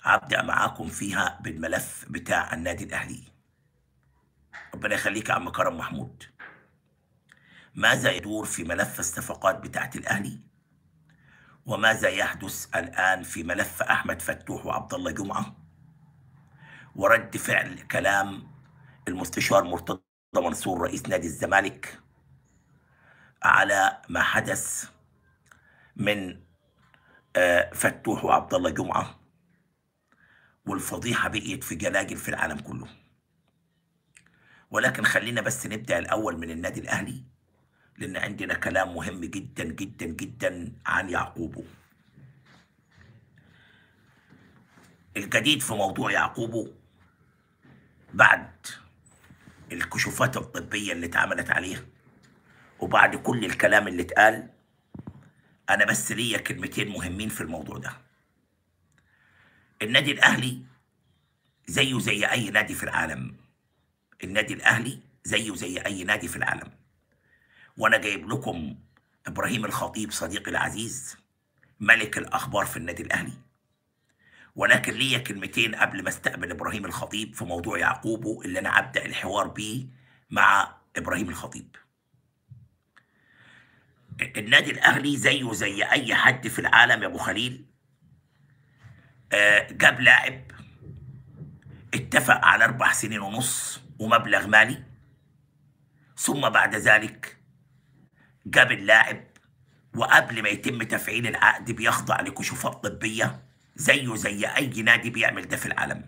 هبدأ معاكم فيها بالملف بتاع النادي الأهلي ربنا يخليك يا عم كرم محمود ماذا يدور في ملف الصفقات بتاعت الأهلي وماذا يحدث الآن في ملف أحمد فتوح وعبد الله جمعة ورد فعل كلام المستشار مرتضى منصور رئيس نادي الزمالك على ما حدث من آه، فتوح وعبد الله جمعة والفضيحة بقيت في جلاجل في العالم كله ولكن خلينا بس نبدأ الأول من النادي الأهلي لأن عندنا كلام مهم جدا جدا جدا عن يعقوبه الجديد في موضوع يعقوبه بعد الكشوفات الطبية اللي اتعملت عليه وبعد كل الكلام اللي اتقال أنا بس ليا كلمتين مهمين في الموضوع ده النادي الأهلي زيه زي أي نادي في العالم النادي الأهلي زيه زي أي نادي في العالم وأنا جايب لكم إبراهيم الخطيب صديقي العزيز ملك الأخبار في النادي الأهلي ولكن ليا كلمتين قبل ما استقبل إبراهيم الخطيب في موضوع يعقوبه اللي أنا أبدأ الحوار بيه مع إبراهيم الخطيب النادي الأهلي زيه زي أي حد في العالم يا أبو خليل آه، جاب لاعب اتفق على أربع سنين ونص ومبلغ مالي ثم بعد ذلك جاب اللاعب وقبل ما يتم تفعيل العقد بيخضع لكشوفات طبية زيه زي أي نادي بيعمل ده في العالم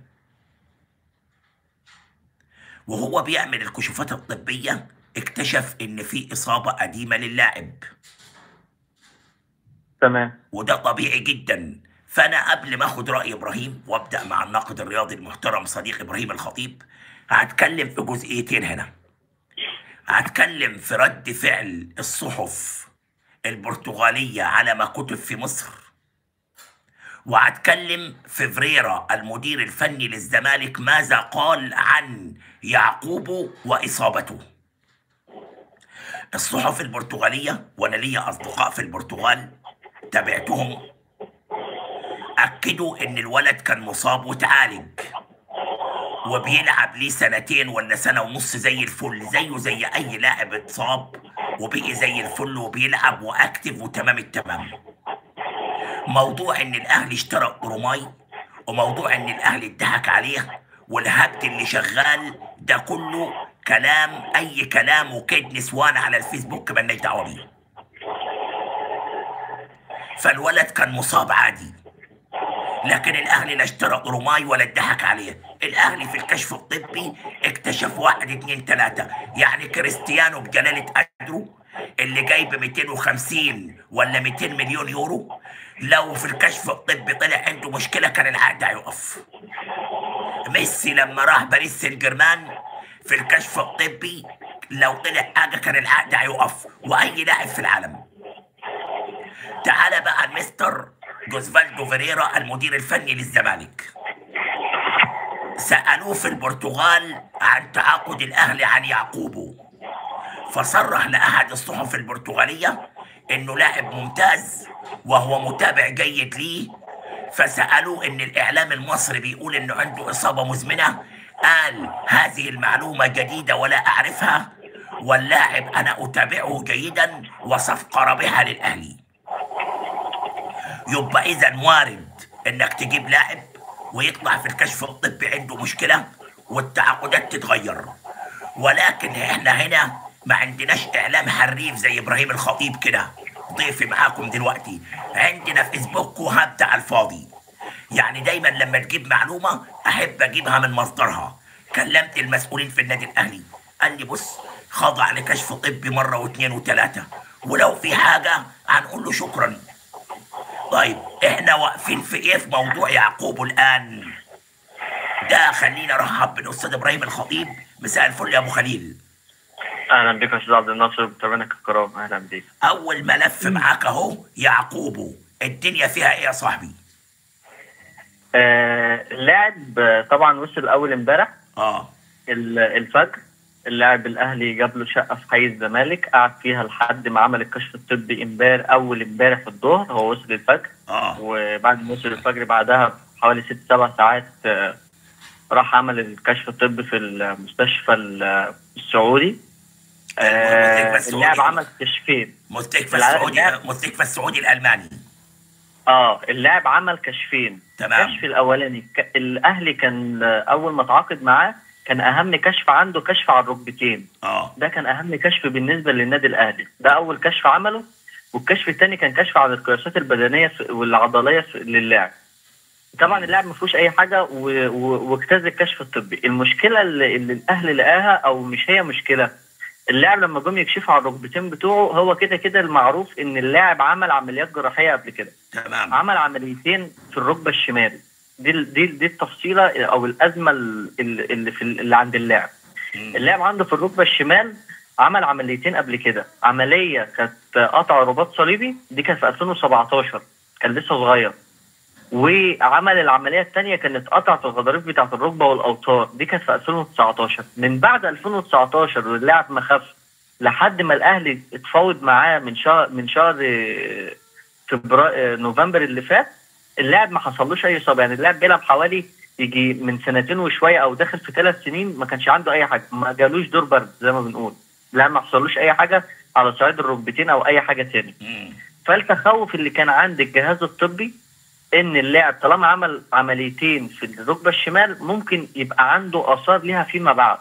وهو بيعمل الكشوفات الطبية اكتشف إن في إصابة قديمة للاعب تمام وده طبيعي جدا فانا قبل ما اخد راي ابراهيم وابدا مع الناقد الرياضي المحترم صديق ابراهيم الخطيب هتكلم في جزئيتين هنا هتكلم في رد فعل الصحف البرتغاليه على ما كتب في مصر وهتكلم في فريرا المدير الفني للزمالك ماذا قال عن يعقوب واصابته الصحف البرتغاليه وانا ليا اصدقاء في البرتغال تابعتهم اكدوا ان الولد كان مصاب وتعالج وبيلعب ليه سنتين ولا سنه ونص زي الفل زيه زي اي لاعب اتصاب وبقي زي الفل وبيلعب واكتف وتمام التمام موضوع ان الاهلي اشترى روماي وموضوع ان الاهلي اتضحك عليه والهبد اللي شغال ده كله كلام اي كلام وكيد نسوان على الفيسبوك مالناش دعوه بيه فالولد كان مصاب عادي لكن الاهلي لا اشترى روماي ولا اتضحك عليه الاهلي في الكشف الطبي اكتشف واحد اتنين تلاته يعني كريستيانو بجلاله قدره اللي جايب 250 ولا 200 مليون يورو لو في الكشف الطبي طلع عنده مشكله كان العقد هيقف ميسي لما راح باريس سان جيرمان في الكشف الطبي لو طلع حاجه كان العقد هيقف واي لاعب في العالم تعال بقى المستر جوزفالدو فيريرا المدير الفني للزمالك سألوه في البرتغال عن تعاقد الأهلي عن يعقوبو فصرح لأحد الصحف البرتغالية إنه لاعب ممتاز وهو متابع جيد ليه فسألوه إن الإعلام المصري بيقول إنه عنده إصابة مزمنة قال هذه المعلومة جديدة ولا أعرفها واللاعب أنا أتابعه جيدا وصفقة رابحة للأهلي يبقى اذا وارد انك تجيب لاعب ويطلع في الكشف الطبي عنده مشكله والتعاقدات تتغير ولكن احنا هنا ما عندناش اعلام حريف زي ابراهيم الخطيب كده ضيفي معاكم دلوقتي عندنا فيسبوك وهبد على الفاضي يعني دايما لما تجيب معلومه احب اجيبها من مصدرها كلمت المسؤولين في النادي الاهلي قال لي بص خضع لكشف طبي مره واثنين وثلاثه ولو في حاجه هنقول له شكرا طيب احنا واقفين في ايه في موضوع يعقوب الان ده خلينا ارحب بالاستاذ ابراهيم الخطيب مساء الفل يا ابو خليل اهلا بك يا استاذ عبد الناصر متابعينك الكرام اهلا بك اول ملف معاك اهو يعقوب الدنيا فيها ايه يا صاحبي آه اللاعب آه، طبعا وصل اول امبارح اه ال- الفجر اللاعب الاهلي جاب له شقه في حي الزمالك قعد فيها لحد ما عمل الكشف الطبي امبارح اول امبارح في الظهر هو وصل الفجر اه وبعد ما وصل الفجر بعدها حوالي ست سبع ساعات آه، راح عمل الكشف الطبي في المستشفى ال- السعودي آه، المستشفى السعودي. اللاعب عمل كشفين مستشفى العدد السعودي اللاعب- مستشفى السعودي الالماني اه اللاعب عمل كشفين تمام. الكشف الاولاني ك... الاهلي كان آه، اول ما تعاقد معاه كان اهم كشف عنده كشف على الركبتين اه ده كان اهم كشف بالنسبه للنادي الاهلي ده اول كشف عمله والكشف الثاني كان كشف عن القياسات البدنيه في- والعضليه في- للاعب طبعا اللاعب ما فيهوش اي حاجه و- و- واجتاز الكشف الطبي المشكله اللي, اللي الاهلي لقاها او مش هي مشكله اللاعب لما جم يكشفوا على الركبتين بتوعه هو كده كده المعروف ان اللاعب عمل عمليات جراحيه قبل كده تمام عمل عمليتين في الركبه الشمال دي ال- دي دي التفصيله او الازمه ال- ال- اللي في ال- اللي عند اللاعب مم. اللاعب عنده في الركبه الشمال عمل عمليتين قبل كده عمليه كانت قطع رباط صليبي دي كانت في 2017 كان لسه صغير وعمل العمليه الثانيه كانت قطعه الغضاريف بتاعه الركبه والاوتار دي كانت في 2019 من بعد 2019 واللاعب ما خف لحد ما الاهلي اتفاوض معاه من شهر من شهر آه، فبراير نوفمبر اللي فات اللاعب ما حصلوش اي اصابه يعني اللاعب بيلعب حوالي يجي من سنتين وشويه او داخل في ثلاث سنين ما كانش عنده اي حاجه ما جالوش دور برد زي ما بنقول لا ما حصلوش اي حاجه على صعيد الركبتين او اي حاجه تاني مم. فالتخوف اللي كان عند الجهاز الطبي ان اللاعب طالما عمل عمليتين في الركبه الشمال ممكن يبقى عنده اثار ليها فيما بعد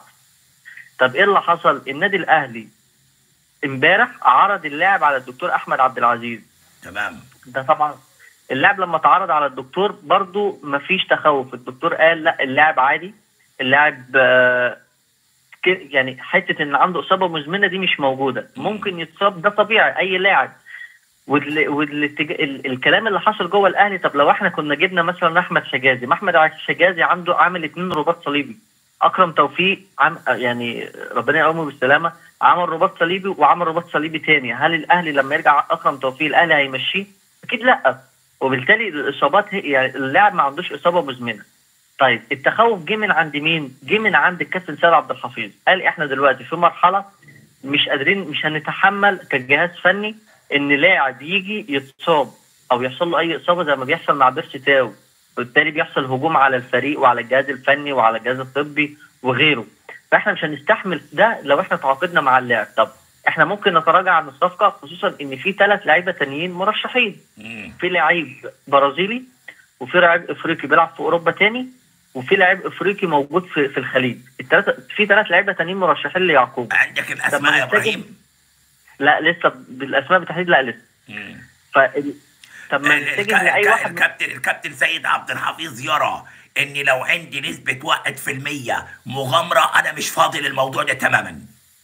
طب ايه اللي حصل النادي الاهلي امبارح عرض اللاعب على الدكتور احمد عبد العزيز تمام ده طبعا اللاعب لما تعرض على الدكتور برضو مفيش تخوف الدكتور قال لا اللاعب عادي اللاعب آه، ك- يعني حته ان عنده اصابه مزمنه دي مش موجوده ممكن يتصاب ده طبيعي اي لاعب وال... والاتجاه... ال... الكلام اللي حصل جوه الاهلي طب لو احنا كنا جبنا مثلا احمد حجازي ما احمد حجازي عنده عامل اتنين رباط صليبي اكرم توفيق عم... يعني ربنا يقومه بالسلامه عمل رباط صليبي وعمل رباط صليبي تاني هل الاهلي لما يرجع اكرم توفيق الاهلي هيمشيه اكيد لا وبالتالي الاصابات هي يعني اللاعب ما عندوش اصابه مزمنه طيب التخوف جه من عند مين جه من عند الكابتن سيد عبد الحفيظ قال احنا دلوقتي في مرحله مش قادرين مش هنتحمل كجهاز فني ان لاعب يجي يتصاب او يحصل له اي اصابه زي ما بيحصل مع بيرسي تاو وبالتالي بيحصل هجوم على الفريق وعلى الجهاز الفني وعلى الجهاز الطبي وغيره فاحنا مش هنستحمل ده لو احنا تعاقدنا مع اللاعب طب احنا ممكن نتراجع عن الصفقه خصوصا ان في ثلاث لعيبه تانيين مرشحين مم. في لعيب برازيلي وفي لعيب افريقي بيلعب في اوروبا تاني وفي لعيب افريقي موجود في في الخليج الثلاثه في ثلاث لعيبه تانيين مرشحين ليعقوب عندك الاسماء يا طب ما نتجه- ابراهيم لا لسه بالاسماء بالتحديد لا لسه مم. ف طب ما ال- نتجه الك- لاي الك- واحد من- الكابتن الكابتن سيد عبد الحفيظ يرى ان لو عندي نسبة واحد في المية مغامرة انا مش فاضي للموضوع ده تماما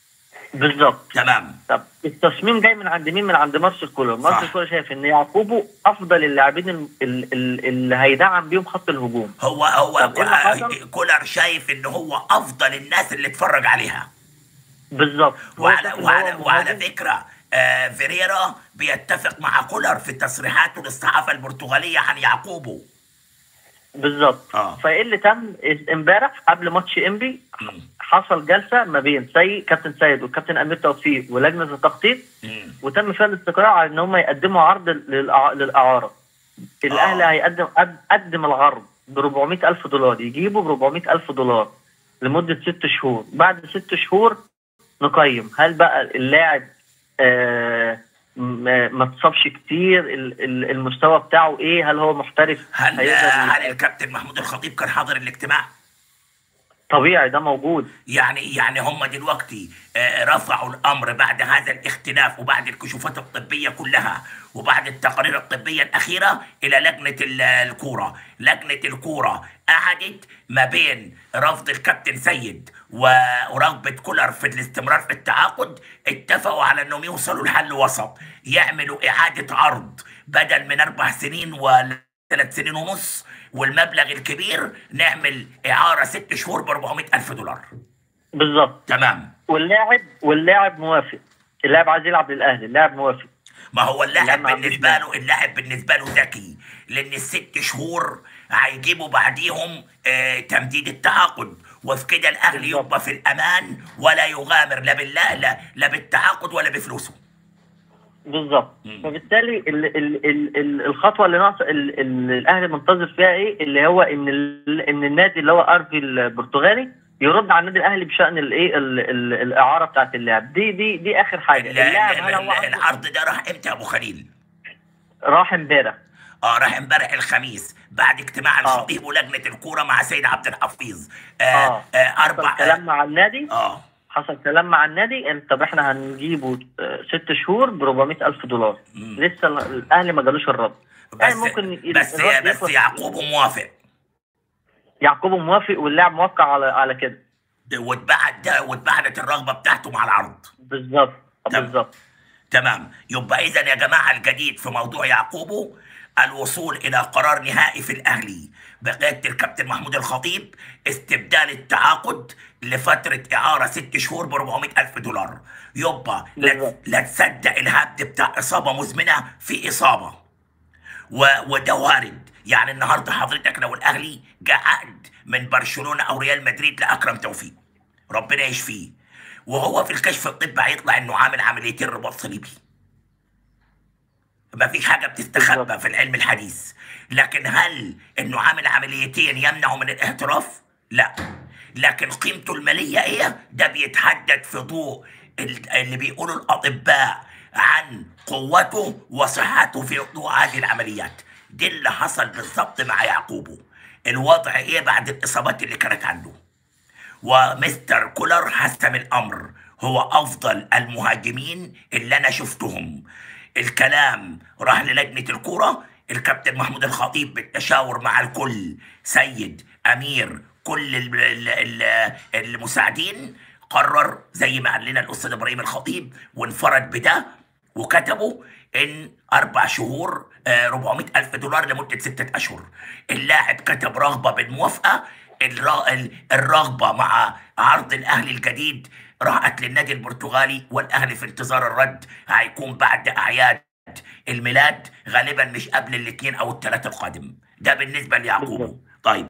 بالظبط تمام طب التصميم جاي من عند مين؟ من عند مارسيل كولر، صح. مارسيل كولر شايف ان يعقوبه افضل اللاعبين ال- ال- ال- اللي هيدعم بيهم خط الهجوم. هو هو طب إيه اللي حصل؟ كولر شايف ان هو افضل الناس اللي اتفرج عليها بالظبط هو وعلى شايف إن وعلى هو وعلى مهاجم. فكرة آه فيريرا بيتفق مع كولر في تصريحاته للصحافة البرتغالية عن يعقوبه بالظبط آه. فايه اللي تم امبارح قبل ماتش انبي مم. حصل جلسه ما بين سيد كابتن سيد والكابتن امير توفيق ولجنه التخطيط مم. وتم فيها الاستقرار على ان هم يقدموا عرض للأع- للاعاره. الاهلي آه. هيقدم قد- قدم العرض ب 400 الف دولار يجيبوا ب 400 الف دولار لمده ست شهور بعد ست شهور نقيم هل بقى اللاعب آه ما ما اتصابش كتير ال- ال- المستوى بتاعه ايه هل هو محترف هل هيقدر هل ي- الكابتن محمود الخطيب كان حاضر الاجتماع؟ طبيعي ده موجود يعني يعني هم دلوقتي آه، رفعوا الامر بعد هذا الاختلاف وبعد الكشوفات الطبيه كلها وبعد التقارير الطبيه الاخيره الى لجنه ال- الكوره، لجنه الكوره قعدت ما بين رفض الكابتن سيد و- ورغبه كولر في الاستمرار في التعاقد اتفقوا على انهم يوصلوا لحل وسط يعملوا اعاده عرض بدل من اربع سنين ولا ثلاث سنين ونص والمبلغ الكبير نعمل اعاره ست شهور ب 400 الف دولار بالظبط تمام واللاعب واللاعب موافق اللاعب عايز يلعب للاهلي اللاعب موافق ما هو اللاعب اللاعب ما عندوش بالنسبه مانع. له اللاعب بالنسبه له ذكي لان الست شهور هيجيبوا بعديهم آه تمديد التعاقد وفي كده الاهلي بالظبط. يبقى في الامان ولا يغامر لا بالله لا, لا بالتعاقد ولا بفلوسه بالظبط مم. فبالتالي ال ال ال ال الخطوه اللي ناقصه ال- ال- الاهلي منتظر فيها ايه اللي هو ان ال ان النادي اللي هو اربي البرتغالي يرد على النادي الاهلي بشان الايه ال- ال- الاعاره بتاعت اللاعب دي دي دي اخر حاجه ال- اللاعب ال- هل هو ال- عنده- العرض ده راح امتى يا ابو خليل؟ راح امبارح اه راح امبارح الخميس بعد اجتماع آه. الخطيب ولجنه الكوره مع سيد عبد الحفيظ آه آه. آه اربع حصل كلام مع النادي اه حصل كلام مع النادي ان طب احنا هنجيبه آه، ست شهور ب 400 الف دولار مم. لسه ال- الاهلي ما جالوش الرد يعني بس ممكن ي- بس الرد بس يخلص- يعقوب موافق يعقوب موافق واللاعب موقع على على كده واتبعت ده واتبعت الرغبه بتاعته مع العرض بالظبط تمام. بالظبط تمام يبقى اذا يا جماعه الجديد في موضوع يعقوبه الوصول الى قرار نهائي في الاهلي بقياده الكابتن محمود الخطيب استبدال التعاقد لفتره اعاره ست شهور ب 400 الف دولار يبقى لا, بالظبط. لا تصدق الهبد بتاع اصابه مزمنه في اصابه و... وده وارد يعني النهارده حضرتك لو الاهلي جاء عقد من برشلونه او ريال مدريد لاكرم توفيق ربنا يشفيه وهو في الكشف الطبي هيطلع انه عامل عمليتين رباط صليبي ما فيش حاجه بتستخبى بالظبط. في العلم الحديث لكن هل انه عامل عمليتين يمنعه من الاعتراف لا لكن قيمته الماليه ايه ده بيتحدد في ضوء ال- اللي بيقولوا الاطباء عن قوته وصحته في ضوء هذه العمليات دي اللي حصل بالضبط مع يعقوبه الوضع ايه بعد الاصابات اللي كانت عنده ومستر كولر حسم الامر هو افضل المهاجمين اللي انا شفتهم الكلام راح للجنه الكوره الكابتن محمود الخطيب بالتشاور مع الكل سيد امير كل ال- ال- ال- المساعدين قرر زي ما قال لنا الاستاذ ابراهيم الخطيب وانفرد بده وكتبوا ان اربع شهور آه، 400 الف دولار لمده سته اشهر اللاعب كتب رغبه بالموافقه الر- ال- الرغبه مع عرض الاهلي الجديد راحت للنادي البرتغالي والاهلي في انتظار الرد هيكون بعد اعياد الميلاد غالبا مش قبل الاثنين او الثلاث القادم ده بالنسبه ليعقوب بالظبط. طيب